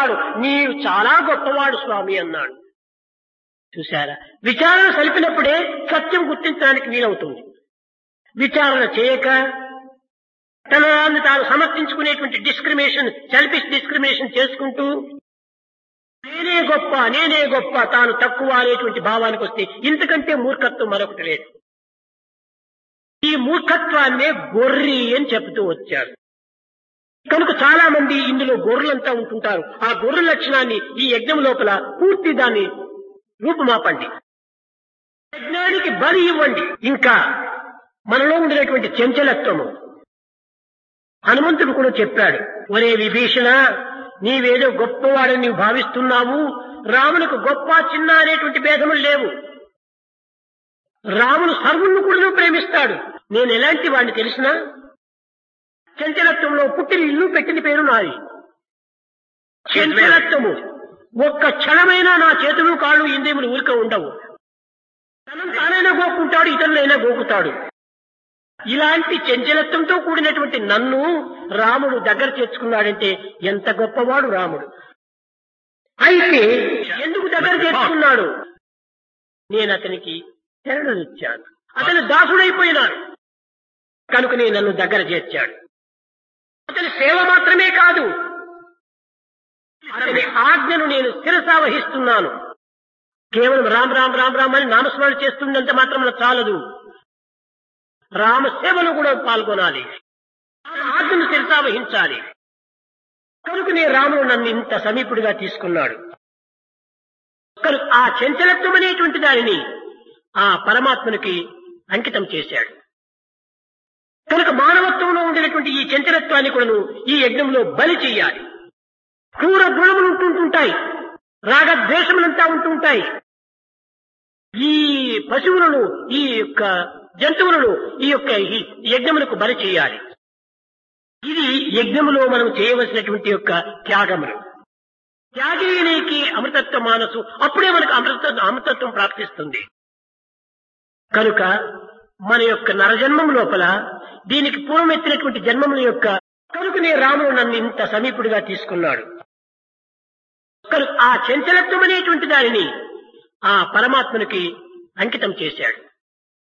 గొప్పవాడు నీవు చాలా గొప్పవాడు స్వామి అన్నాడు చూశారా విచారణ సలిపినప్పుడే సత్యం గుర్తించడానికి వీలవుతుంది విచారణ చేయక తనని తాను సమర్థించుకునేటువంటి డిస్క్రిమినేషన్ సెల్ఫిష్ డిస్క్రిమినేషన్ చేసుకుంటూ నేనే గొప్ప నేనే గొప్ప తాను తక్కువ అనేటువంటి భావానికి వస్తే ఇంతకంటే మూర్ఖత్వం మరొకటి లేదు ఈ మూర్ఖత్వాన్నే గొర్రి అని చెబుతూ వచ్చారు కనుక చాలా మంది ఇందులో గొర్రెలంతా ఉంటుంటారు ఆ గొర్రె లక్షణాన్ని ఈ యజ్ఞం లోపల పూర్తి దాన్ని రూపుమాపండి యజ్ఞానికి బలి ఇవ్వండి ఇంకా మనలో ఉండేటువంటి చంచలత్వము హనుమంతుడు కూడా చెప్పాడు ఒరే విభీషణ నీవేదో గొప్పవాడని నీవు భావిస్తున్నావు రామునికి గొప్ప చిన్న అనేటువంటి భేదములు లేవు రాముడు సర్వుణ్ణి కూడా ప్రేమిస్తాడు నేను ఎలాంటి వాడిని తెలిసినా చంచలత్వంలో పుట్టిన ఇల్లు పెట్టిన పేరు నాది చంచలత్వము ఒక్క క్షణమైనా నా చేతులు కాళ్ళు ఇంద్రియములు ఊరిక ఉండవు తనం తానైనా గోక్కుంటాడు ఇతరులైనా గోకుతాడు ఇలాంటి చంచలత్వంతో కూడినటువంటి నన్ను రాముడు దగ్గర చేర్చుకున్నాడంటే ఎంత గొప్పవాడు రాముడు అయితే ఎందుకు దగ్గర చేర్చుకున్నాడు నేను అతనికి శరణనిచ్చాను అతను దాసుడైపోయినాడు కనుక నేను నన్ను దగ్గర చేర్చాడు అతని సేవ మాత్రమే కాదు అతని ఆజ్ఞను నేను శిరసా వహిస్తున్నాను కేవలం రామ్ రామ్ రామ్ రామ్ అని నామస్మరణ చేస్తున్నంత మాత్రం చాలదు రామ సేవలో కూడా పాల్గొనాలి ఆజ్ఞను శిరసా వహించాలి కనుకనే రాముడు నన్ను ఇంత సమీపుడిగా తీసుకున్నాడు కనుక ఆ చంచలత్వం అనేటువంటి దానిని ఆ పరమాత్మనికి అంకితం చేశాడు కనుక మానవత్వంలో ఉండేటువంటి ఈ చంచలత్వాన్ని కూడాను ఈ యజ్ఞంలో బలి చేయాలి క్రూర గుణములు ఉంటుంటుంటాయి రాగద్వేషములంతా ఉంటుంటాయి ఈ పశువులను ఈ యొక్క జంతువులను ఈ యొక్క ఈ యజ్ఞములకు బలి చేయాలి ఇది యజ్ఞములో మనం చేయవలసినటువంటి యొక్క త్యాగములు త్యాగీనికి అమృతత్వ మానసు అప్పుడే మనకు అమృత అమృతత్వం ప్రాప్తిస్తుంది కనుక మన యొక్క నరజన్మం లోపల దీనికి పూర్వం ఎత్తినటువంటి జన్మముల యొక్క కనుకనే రాముడు నన్ను ఇంత సమీపుడిగా తీసుకున్నాడు కనుక ఆ చంచలత్వం అనేటువంటి దానిని ఆ పరమాత్మనికి అంకితం చేశాడు